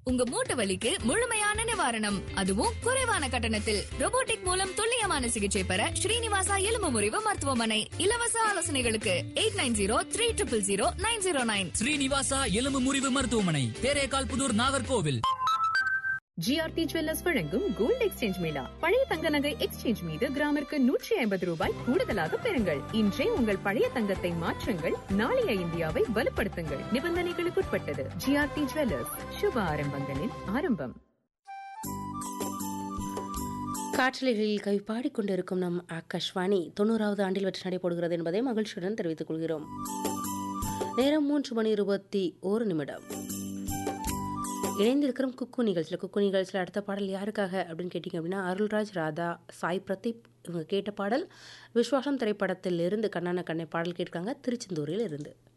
உங்க மூட்டு வலிக்கு முழுமையான நிவாரணம் அதுவும் குறைவான கட்டணத்தில் robotic மூலம் துல்லியமான சிகிச்சை பெற ஸ்ரீனிவாசா எலும்பு முறிவு மருத்துவமனை இலவச ஆலோசனைகளுக்கு eight nine zero three triple zero nine zero nine Srinivasa எலும்பு முறிவு மருத்துவமனை தேரேகால் புதூர் நாகர்கோவில் ஜிஆர்டி ஜுவல்லர்ஸ் வழங்கும் கோல்டு எக்ஸ்சேஞ்ச் மேளா பழைய தங்க நகை எக்ஸ்சேஞ்ச் மீது கிராமிற்கு நூற்றி ஐம்பது ரூபாய் கூடுதலாக பெறுங்கள் இன்றே உங்கள் பழைய தங்கத்தை மாற்றுங்கள் நாளைய இந்தியாவை வலுப்படுத்துங்கள் நிபந்தனைகளுக்குட்பட்டது ஜிஆர்டி ஜுவல்லர்ஸ் சுப ஆரம்பங்களின் ஆரம்பம் காற்றலைகளில் கவி பாடிக்கொண்டிருக்கும் நம் ஆகாஷ்வாணி தொண்ணூறாவது ஆண்டில் வெற்றி நடைபெறுகிறது என்பதை மகிழ்ச்சியுடன் தெரிவித்துக் கொள்கிறோம் நேரம் மூன்று மணி இருபத்தி ஒரு நிமிடம் இணைந்திருக்கிறோம் குக்கு நிகழ்ச்சியில் குக்கு நிகழ்ச்சியில் அடுத்த பாடல் யாருக்காக அப்படின்னு கேட்டிங்க அப்படின்னா அருள்ராஜ் ராதா சாய் பிரதீப் இவங்க கேட்ட பாடல் விஸ்வாசம் திரைப்படத்தில் இருந்து கண்ணான கண்ணை பாடல் கேட்டிருக்காங்க திருச்செந்தூரில் இருந்து